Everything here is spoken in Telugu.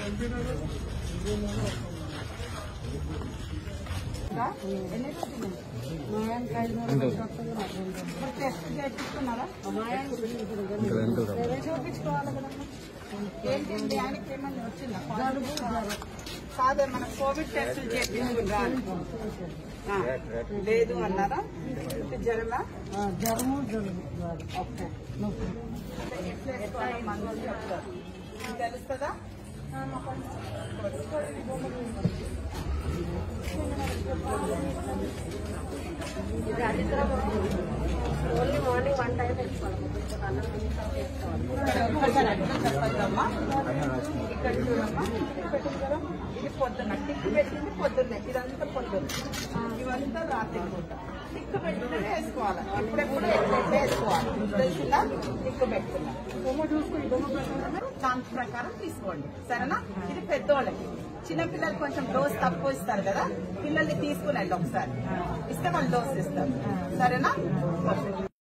ఎన్ని రోజులు ఇప్పుడు టెస్ట్ చేయించుకున్నారా చూపించుకోవాలి కదమ్మా ఏంటండి ఆయనకి ఏమన్నా వచ్చిందా కాదే మన కోవిడ్ టెస్టులు చేయించుకుంటారా ఆ, లేదు అన్నారా ఇది జ్వరమా జ్వరము జలుబు ఓకే ఎట్లా వేసుకోవాలో మందులు చెప్తారు మీకు తెలుస్తుందా ఓన్లీ మార్నింగ్ వన్ టైం వేసుకోవాలి అన్నం ఒక్కసారి అట్లా చెప్పొద్దమ్మా ఇక్కడ చూడమ్మా ఇక్కడ పెట్టింది కదా ఇది పొద్దున్న టిక్కు పెట్టింది పొద్దున్నే ఇదంతా పొద్దున్న ఇవంతా రాత్రి పూట టిక్కు పెట్టినవి వేసుకోవాలి ఎప్పుడెప్పుడు ఎట్లెట్లే వేసుకోవాలి తెలిసిందా టిక్కు పెట్టుకున్నా బొమ్మ చూసుకుని బొమ్మ ప్రకారం దాని ప్రకారం తీసుకోండి సరేనా ఇది పెద్దోళ్ళకి చిన్నపిల్లలు కొంచెం డోస్ తక్కువ ఇస్తారు కదా పిల్లల్ని తీసుకుని వెళ్ళి ఒకసారి ఇస్తే వాళ్ళు డోస్ ఇస్తారు సరేనా